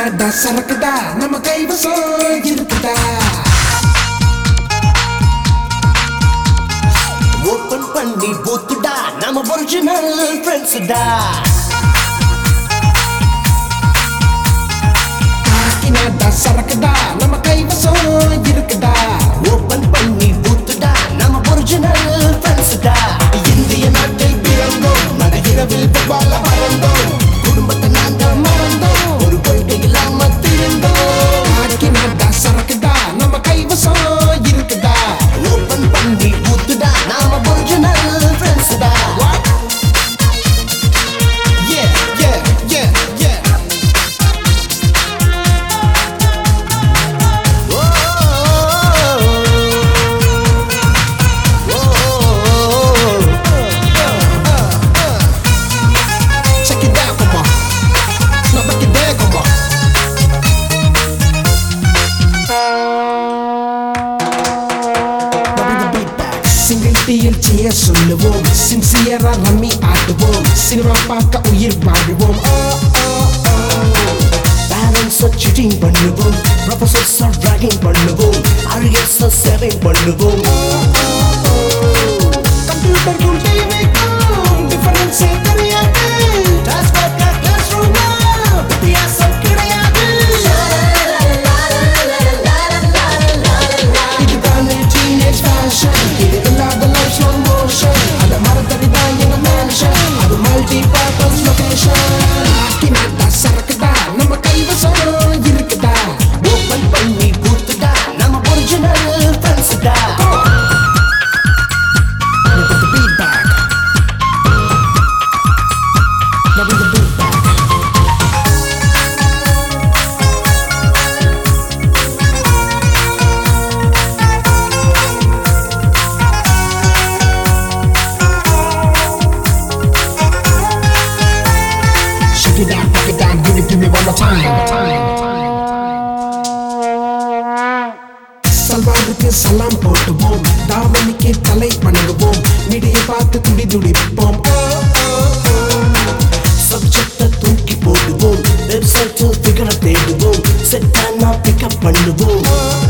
நாடா சரக்குடா நம்ம கைவசம் இருக்குடா ஓபன் பண்ணி பூத்துடா நம்ம ஒரிஜினல் ஃப்ரெண்ட்ஸ்டா காக்கி நாடா சரக்குடா நம்ம கைவசம் இருக்குடா ஓபன் பண்ணி பூத்துடா நம்ம ஒரிஜினல் ஃப்ரெண்ட்ஸ்டா இந்திய நாட்டில் பிறந்தோம் நகரவில் வாழ மறந்தோம் குடும்பத்தை நாங்கள் மறந்தோம் ஒரு கொள்கை இல்லாம திருந்தோம் காக்கி நாடா சரக்குடா நம்ம கைவசம் இருக்குடா ஓபன் பண்ணி பூத்துடா நாம ஒரிஜினல் ஃப்ரெண்ட்ஸ்டா Yeah, yeah, yeah, yeah. Oh Check it out, come on. Now break it down, come on. Now bring the beat back. Single டீயில் செய்ய சொல்லுவோம் சின்சியரா ரம்மி ஆடுவோம் சினிமா பார்க்க உயிர் வாழுவோம் Oh, oh, oh. Parents cheating பண்ணுவோம் ப்ரொஃபசர்ஸ் ட்ராகிங் பண்ணுவோம் அரியர்ஸ் சேவிங் பண்ணுவோம் கம்ப்யூட்டருக்கும் டிவிக்கும் டிஃபரன்ஸே தெரியாது வித்தியாசம் கிடையாது இதுதானே teenage fashion. இது இல்லாத life slow motion. அத மறந்தடிதான் எங்க mansion. அது multi-purpose location. ஆக்கினாட்டா சரக்குடா, நம்ம கைவசம் இருக்குடா. ஓபன் பண்ணி பூத்துடா நம்ம ஒரிஜினல் ஃப்ரெண்ட்ஸ்டா Now put the beat back. Now bring the beat back. Shake it down, break it down, give it to me one more time. சல்வாருக்கு சலாம் போட்டுவோம் தாவணிக்கு தலை வணங்குவோம் நிடிய பார்த்து துடி துடிப்போம் சப்ஜெக்ட தூக்கி போடுவோம் வெப்சைட்டில் ஃபிகரை தேடுவோம் செட்டானா பிக்கப் பண்ணுவோம்